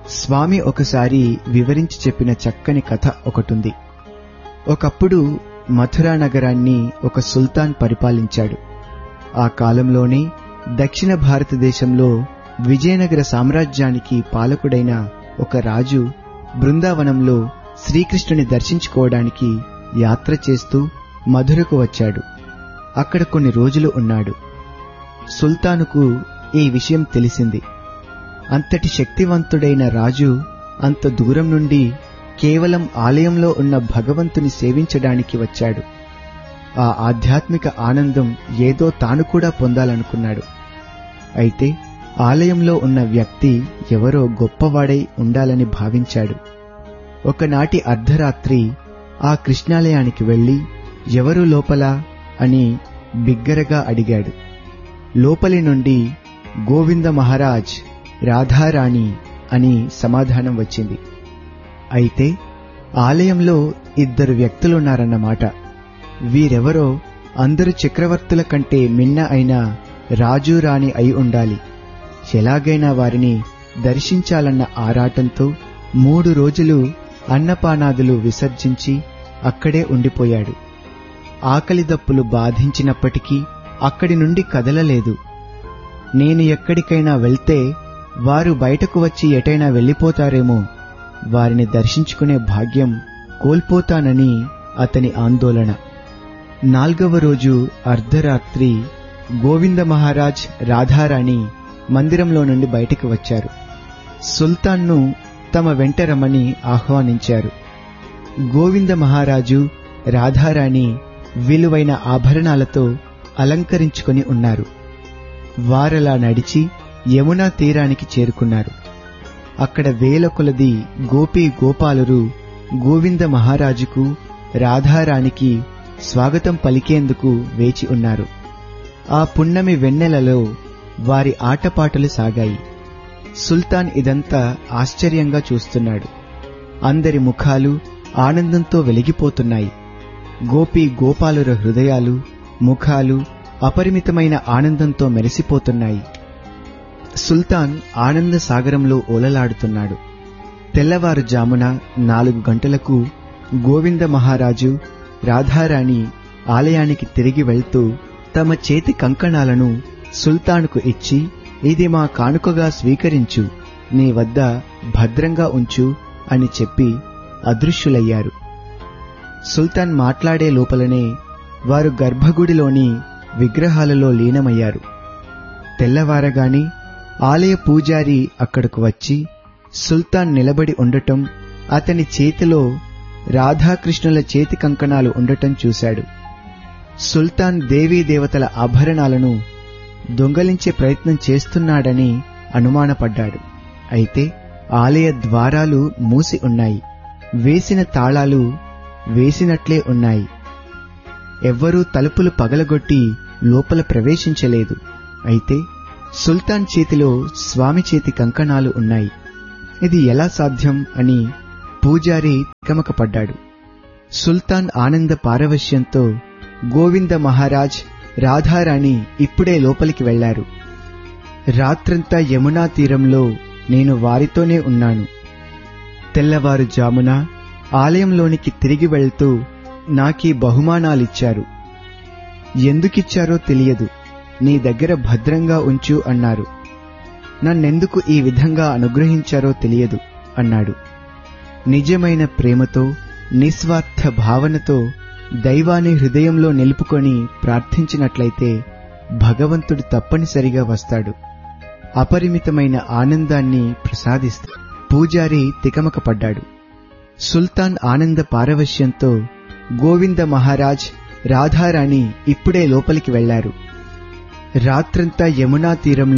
స్వామి ఒకసారి వివరించి చెప్పిన చక్కని కథ ఒకటుంది ఒకప్పుడు మథురా నగరాన్ని ఒక సుల్తాన్ పరిపాలించాడు ఆ కాలంలోనే దక్షిణ భారతదేశంలో విజయనగర సామ్రాజ్యానికి పాలకుడైన ఒక రాజు బృందావనంలో శ్రీకృష్ణుని దర్శించుకోవడానికి యాత్ర చేస్తూ మధురకు వచ్చాడు అక్కడ కొన్ని రోజులు ఉన్నాడు సుల్తానుకు ఈ విషయం తెలిసింది అంతటి శక్తివంతుడైన రాజు అంత దూరం నుండి కేవలం ఆలయంలో ఉన్న భగవంతుని సేవించడానికి వచ్చాడు ఆ ఆధ్యాత్మిక ఆనందం ఏదో తాను కూడా పొందాలనుకున్నాడు అయితే ఆలయంలో ఉన్న వ్యక్తి ఎవరో గొప్పవాడై ఉండాలని భావించాడు ఒకనాటి అర్ధరాత్రి ఆ కృష్ణాలయానికి వెళ్లి ఎవరు లోపల అని బిగ్గరగా అడిగాడు లోపలి నుండి గోవింద మహారాజ్ రాధారాణి అని సమాధానం వచ్చింది అయితే ఆలయంలో ఇద్దరు వ్యక్తులున్నారన్నమాట వీరెవరో అందరు చక్రవర్తుల కంటే మిన్న అయిన రాజు రాణి అయి ఉండాలి ఎలాగైనా వారిని దర్శించాలన్న ఆరాటంతో మూడు రోజులు అన్నపానాదులు విసర్జించి అక్కడే ఉండిపోయాడు ఆకలి దప్పులు బాధించినప్పటికీ అక్కడి నుండి కదలలేదు నేను ఎక్కడికైనా వెళ్తే వారు బయటకు వచ్చి ఎటైనా వెళ్ళిపోతారేమో వారిని దర్శించుకునే భాగ్యం కోల్పోతానని అతని ఆందోళన నాల్గవ రోజు అర్ధరాత్రి గోవింద మహారాజ్ రాధారాణి మందిరంలో నుండి బయటికి వచ్చారు సుల్తాన్ను తమ వెంట రమ్మని ఆహ్వానించారు గోవింద మహారాజు రాధారాణి విలువైన ఆభరణాలతో అలంకరించుకొని ఉన్నారు వారలా నడిచి యమునా తీరానికి చేరుకున్నారు అక్కడ వేల కొలది గోపీ గోపాలురు గోవింద మహారాజుకు రాధారానికి స్వాగతం పలికేందుకు వేచి ఉన్నారు ఆ పున్నమి వెన్నెలలో వారి ఆటపాటలు సాగాయి సుల్తాన్ ఇదంతా ఆశ్చర్యంగా చూస్తున్నాడు అందరి ముఖాలు ఆనందంతో వెలిగిపోతున్నాయి గోపి గోపాలుర హృదయాలు ముఖాలు అపరిమితమైన ఆనందంతో మెరిసిపోతున్నాయి సుల్తాన్ ఆనంద సాగరంలో ఓలలాడుతున్నాడు తెల్లవారుజామున నాలుగు గంటలకు గోవింద మహారాజు రాధారాణి ఆలయానికి తిరిగి వెళ్తూ తమ చేతి కంకణాలను సుల్తాన్కు ఇచ్చి ఇది మా కానుకగా స్వీకరించు నీ వద్ద భద్రంగా ఉంచు అని చెప్పి అదృశ్యులయ్యారు సుల్తాన్ మాట్లాడే లోపలనే వారు గర్భగుడిలోని విగ్రహాలలో లీనమయ్యారు తెల్లవారగాని ఆలయ పూజారి అక్కడకు వచ్చి సుల్తాన్ నిలబడి ఉండటం అతని చేతిలో రాధాకృష్ణుల చేతి కంకణాలు ఉండటం చూశాడు సుల్తాన్ దేవీ దేవతల ఆభరణాలను దొంగలించే ప్రయత్నం చేస్తున్నాడని అనుమానపడ్డాడు అయితే ఆలయ ద్వారాలు మూసి ఉన్నాయి వేసిన తాళాలు వేసినట్లే ఉన్నాయి ఎవ్వరూ తలుపులు పగలగొట్టి లోపల ప్రవేశించలేదు అయితే సుల్తాన్ చేతిలో స్వామి చేతి కంకణాలు ఉన్నాయి ఇది ఎలా సాధ్యం అని పూజారి తికమకపడ్డాడు సుల్తాన్ ఆనంద పారవశ్యంతో గోవింద మహారాజ్ రాధారాణి ఇప్పుడే లోపలికి వెళ్లారు రాత్రంతా యమునా తీరంలో నేను వారితోనే ఉన్నాను తెల్లవారుజామున ఆలయంలోనికి తిరిగి వెళ్తూ నాకీ బహుమానాలిచ్చారు ఎందుకిచ్చారో తెలియదు నీ దగ్గర భద్రంగా ఉంచు అన్నారు నన్నెందుకు ఈ విధంగా అనుగ్రహించారో తెలియదు అన్నాడు నిజమైన ప్రేమతో నిస్వార్థ భావనతో దైవాన్ని హృదయంలో నిలుపుకొని ప్రార్థించినట్లయితే భగవంతుడు తప్పనిసరిగా వస్తాడు అపరిమితమైన ఆనందాన్ని ప్రసాదిస్తాడు పూజారి తికమకపడ్డాడు సుల్తాన్ ఆనంద పారవశ్యంతో గోవింద మహారాజ్ రాధారాణి ఇప్పుడే లోపలికి వెళ్లారు రాత్రంతా యమునా తీరంలో